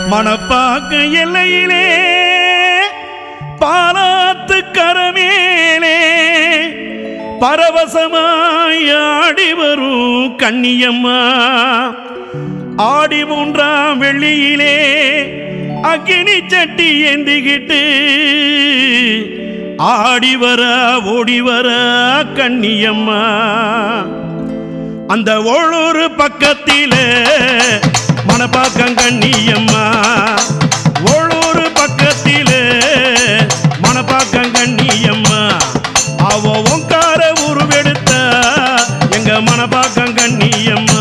மணப்பாக்க எல்லையிலே பாலாத்து கரமேலே பரவசமாய் ஆடி வரும் கண்ணியம்மா ஆடி மூன்றாம் வெள்ளியிலே அக்கினி சட்டி ஏந்திக்கிட்டு ஆடி வர ஓடி வர கண்ணியம்மா அந்த ஓளூர் பக்கத்தில மணப்பாக்கம் கண்ணியம்மா ஓளூர் பக்கத்தில மணப்பாக்கம் கண்ணியம்மா அவ ஒங்கார உருவெடுத்த எங்க மணப்பாக்கம் கண்ணியம்மா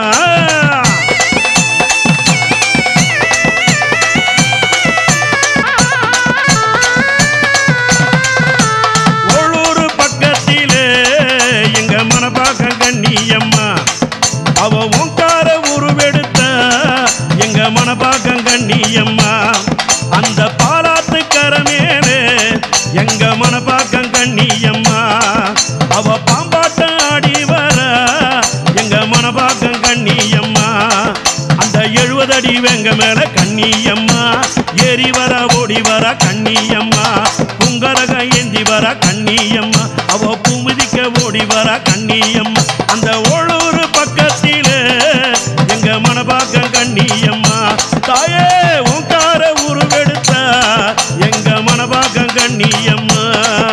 ஓளூர் பக்கத்தில எங்க மணப்பாக்கம் கண்ணியம்மா அவ ஓங்கார உருவெடுத்த எங்க மணப்பாக்கம் கண்ணியம்மா அந்த பாலாத்து கரமேலே எங்க மணப்பாக்கம் கண்ணியம்மா அவ பாம்பாட்டம் ஆடி வர எங்க மணப்பாக்கம் கண்ணியம்மா அந்த எழுபது அடி வெங்க மேல கண்ணியம்மா ஏறி வர ஓடி வர கண்ணியம்மா புங்கரக ஏந்தி வர கண்ணியம்மா அவ பூமிதிக்க ஓடி வர கண்ணியம்மா அந்த ஓளூர் பக்கத்தில எங்க மணப்பாக்கம் கண்ணியம்மா தாயே ஓங்கார உருவெடுத்த எங்க மணப்பாக்கம் கண்ணியம்மா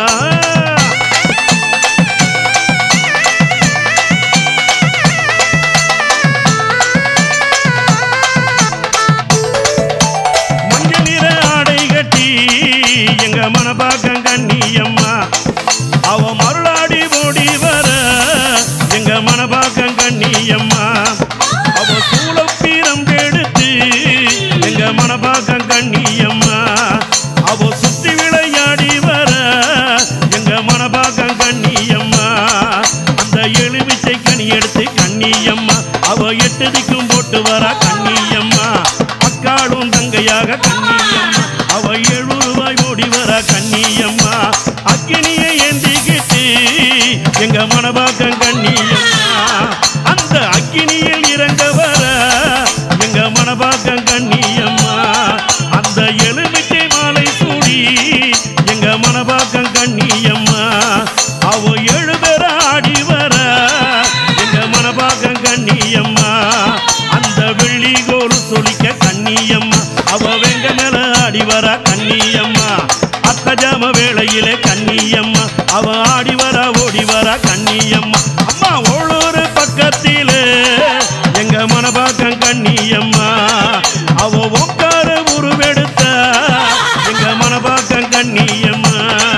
மஞ்சள் நிற ஆடை கட்டி எங்க மனப்பாக்கம் கண்ணியம்மா அவ மருளாடி ஓடி வர எங்க மனப்பாக்கம் கண்ணியம்மா அவ சூளப்பீரம் எடுத்து எங்க மனப்பாக்கம் கண்ணியம்மா அவ சுத்தி விளையாடி வர எங்க மனப்பாக்கம் கண்ணியம்மா அந்த எலுமிச்சை கனி எடுத்து கண்ணியம்மா அவ எட்டு திக்கும் போட்டு வர கண்ணியம்மா அக்காளும் தங்கையாக கண்ணியம்மா அவ எழுபது ரூபாய் ஓடி வர கண்ணியம்மா அக்கினியை ஏந்திக்கிட்டு எங்க மனபாக்கம் கண்ணியம்மா அந்த அக்கினியில் இறங்க வர எங்க மனபாக்கம் கண்ணியம்மா அந்த எலுமிச்சை மாலை சூடி எங்க மனபாக்கம் கண்ணியம்மா அவ ஏழு பேர ஆடி வர எங்க மனபாக்கம் கண்ணியம்மா அந்த வெள்ளி கோல் சொலிக்க கண்ணியம்மா அவ வெங்க மேல ஆடி வர கண்ணியம்மா அத்தஜாம வேளையிலே கண்ணியம்மா அவ ஆடி வர ஓடி வர கண்ணியம்மா அம்மா ஓளூர் பக்கத்தில எங்க மனபாக்கம் கண்ணியம்மா அவ உட்கார உருவெடுத்த எங்க மனபாக்கம் கண்ணியம்மா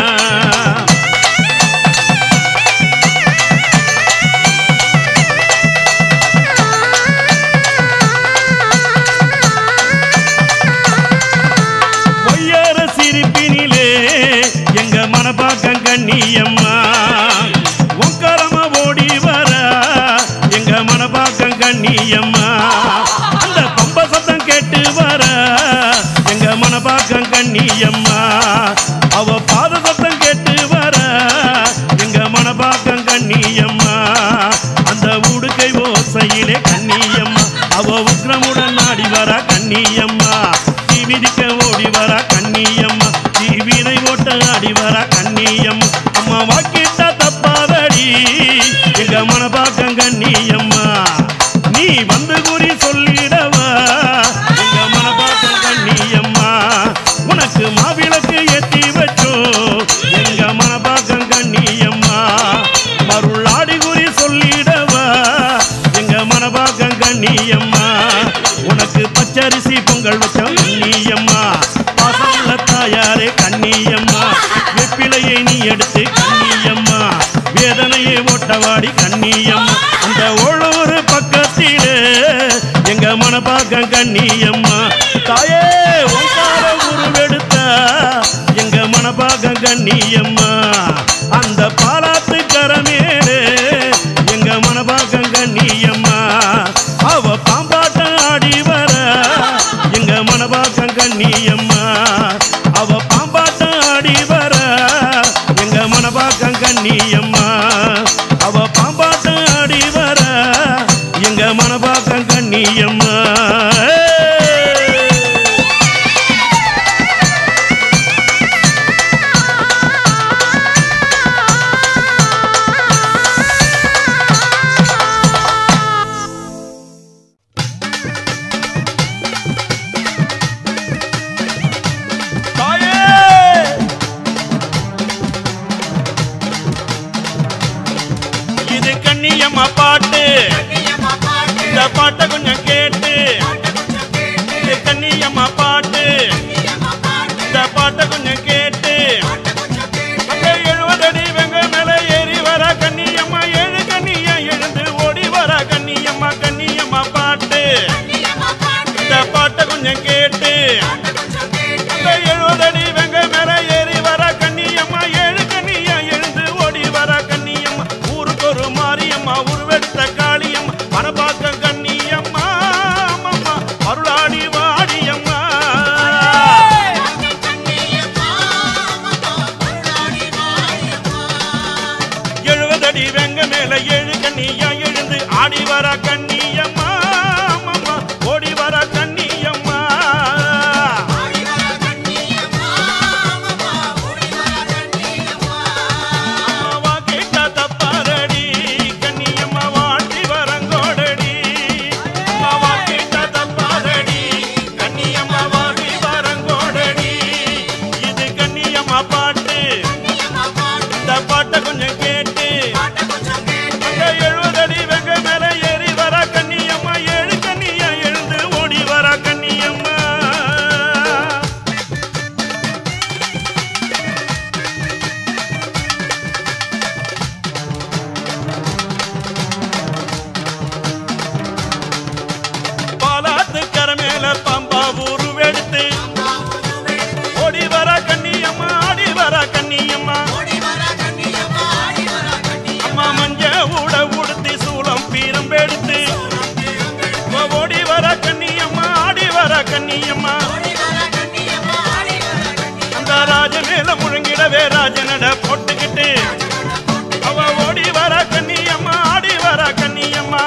ஒய்யார சிரிப்பினிலே எங்க மனப்பாக்கம் கண்ணியம்மா உக்கரமா ஓடி வர எங்க மனப்பாக்கம் கண்ணியம்மா அந்த பம்ப சத்தம் கேட்டு வர எங்க மனப்பாக்கம் கண்ணியம்மா அவ பாத சத்தம் கேட்டு வர எங்க மனப்பாக்கம் கண்ணியம்மா அந்த உடுக்கை ஓசையிலே கண்ணியம்மா அவ உக்ரமுடன் ஆடி வர கண்ணியம்மா தீ மிதிக்க ஓடி வர கண்ணியம்மா தீவினை ஓட்ட ஆடி வர கண்ணியம்மா அம்மா வாக்கிட்ட தப்பாதடி எங்க மனப்பாக்கம் கண்ணியம்மா நீ வந்து குறி சொல்லிடவா எங்க மனப்பாக்கம் கண்ணியம்மா உனக்கு மாவிளக்கு ஏத்தி வச்சோ எங்க மனப்பாக்கம் கண்ணியம்மா மருளாடி குறி சொல்லிடவா எங்க மனப்பாக்கம் கண்ணியம்மா உனக்கு பச்சரிசி பொங்கல் வச்ச கண்ணியம்மா பாசமுள்ள தாயாரே கண்ணியம்மா வெப்பிலையை நீ எடுத்து கண்ணியம்மா வேதனையை ஓட்டவாடி கண்ணியம்மா அந்த ஒவ்வொரு பக்கத்திலே எங்க மனப்பாக்கம் கண்ணியம்மா தாயே உங்கார உருவெடுத்த எங்க மனப்பாக்கம் கண்ணியம்மா அந்த பாலாத்து கரமேலே எங்க மனப்பாக்கம் கண்ணியம்மா அவ பாம்பாட்டம் ஆடி வர எங்க மனப்பாக்கம் கண்ணியம்மா அவ பாம்பாட்டம் ஆடி வர எங்க மனப்பாக்கம் கண்ணியம்மா அவ பாம்பாட்டம் ஆடி வர எங்க மனப்பாக்கம் கண்ணியம்மா ஏய்! இந்த பாட்டை கொஞ்சம் கேட்டு இது கண்ணியம்மா பாட்டு இந்த பாட்டை கொஞ்சம் கேட்டு அந்த எழுபது அடி வெங்க மேல ஏறி வர கண்ணியம்மா ஏழு கண்ணியா எழுந்து ஓடி வர கண்ணியம்மா கண்ணியம்மா பாட்டு இந்த பாட்டை கொஞ்சம் கேட்டு அந்த எழுபது அடி வெங்க மேல ஏறி வர கண்ணியம்மா ஏழு கண்ணியா எழுந்து ஓடி வர கண்ணியம்மா ஊருக்கு ஒரு மாரியம்மா உருவெடுத்த காளியம்மா மனப்பாக்கம் கண்ணியம்மா அம்மம்மா அருளாடி வாடியம்மா எழுபது அடி வெங்க மேல ஏழு கண்ணியா எழுந்து ஆடி வர கண்ணியம்மா அம்மம்மா ஓடி வர கண்ணியம்மா அம்மாவா கேட்டா தப்பாரடி கண்ணியம்மா வாழ்த்தி வரங்கோடடி அம்மாவா கேட்டா தப்பாரடி கண்ணியம்மா வாழ்த்தி வரங்கோடடி இது கண்ணியம்மா பாட்டு இந்த பாட்டை கொஞ்சம் கேட்டு அந்த எழுபது அடி வெங்க மேல ஏறி வர கண்ணியம்மா ஏழு கண்ணியா எழுந்து ஓடி வர கண்ணியம்மா பாலாத்து கரை மேல பம்பா உருவெடுத்து ஓடி வர கண்ணியம்மா ஆடி வர கண்ணியம்மா அம்மா மஞ்ச ஊட உடுத்தி சூளம் பீரம் எடுத்து ஓடி வர கண்ணியம்மா ஆடி வர கண்ணியம்மா அந்த ராஜ மேல முழங்கிடவே ராஜனட போட்டுக்கிட்டு அவ ஓடி வர கண்ணியம்மா ஆடி வர கண்ணியம்மா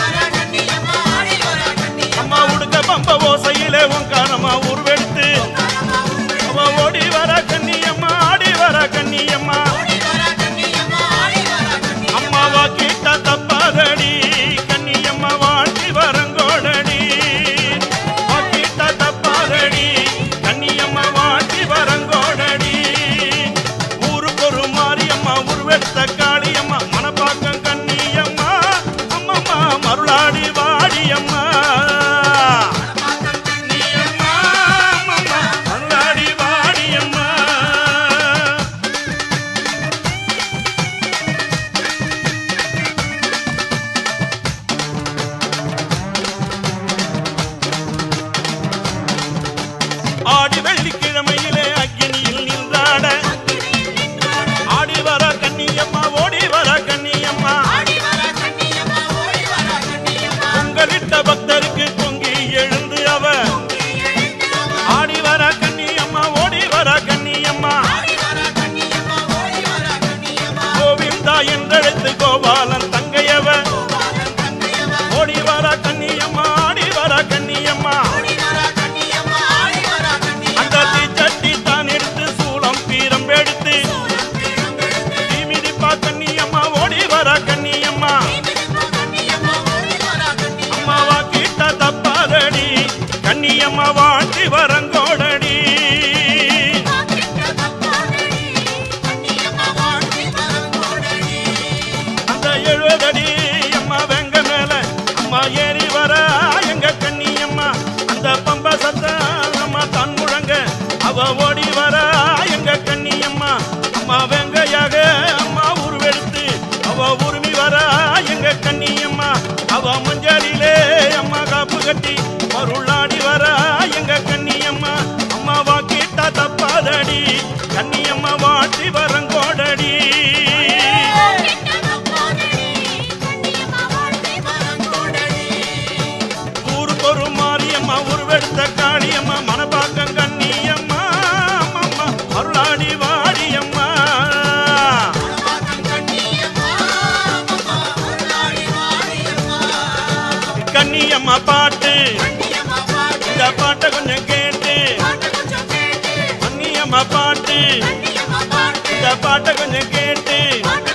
அம்மா உடுக்க பம்ப ஓசையில உங்காரமா உருவெடுத்து அவ ஓடி வர கண்ணியம்மா ஆடி வர கண்ணியம்மா அம்மாவா கேட்டா தப்பாதடி கண்ணியம்மா வாழ்த்தி வரங்கோடடி வா கேட்டா தப்பாதடி கண்ணியம்மா வாழ்த்தி வரங்கோடடி ஊருக்கு ஒரு மாரியம்மா உருவெடுத்த காளியம்மா மனப்பாக்கம் கண்ணியம்மா அம்மம்மா மருளாடி வாடியம்மா கண்ணியம்மா, அம்மம்மா, மருளாடி வாடியம்மா ஆடி வெள்ளிக்கிழமையிலே அக்கினியில் நின்றாட ஆடி வர கண்ணியம்மா ஓடி வர கண்ணியம்மா உங்களிட்ட பக்தருக்கு பொங்கி எழுந்து அவ ஆடி வர கண்ணியம்மா ஓடி வர கண்ணியம்மா கோவிந்தா என்றெழுத்து கோபாலன் தங்கையவ ஓடி வர கண்ணியம்மா ஆடி வர கண்ணியம்மா அந்த தீச்சட்டி தான் எடுத்து சூளம் பீரம் எடுத்து தீமிதிப்பா கண்ணியம்மா ஓடி வர கண்ணியம்மா அம்மாவா கிட்ட தப்பாதடி கண்ணியம்மா வாழ்த்தி வரங்கோடடி அந்த எழுபதடி அம்மா வெங்க மேல அம்மா ஏறி வர எங்க கண்ணியம்மா அந்த பம்ப சத்த அம்மா தன் முழங்க அவ ஓடி வர எங்க கண்ணியம்மா அம்மா வெங்கையாக அம்மா உருவெடுத்து அவ உருமி வர எங்க கண்ணியம்மா அவ மஞ்சளிலே அம்மா காப்பு கட்டி மருளாடி வர எங்க கண்ணியம்மா அம்மாவா கேட்டா தப்பாதடி கண்ணியம்மா வாட்டி வரங்கோடடி ஊருக்கு ஒரு மாரியம்மா உருவெடுத்த காளியம்மா மனப்பாக்கம் கண்ணியம்மா அம்மம்மா அருளாடி வாடியம்மா கண்ணியம்மா பாட்டு இந்த பாட்டை கொஞ்சம் கேட்டு கண்ணியம்மா பாட்டு இந்த பாட்டை கொஞ்சம் கேட்டு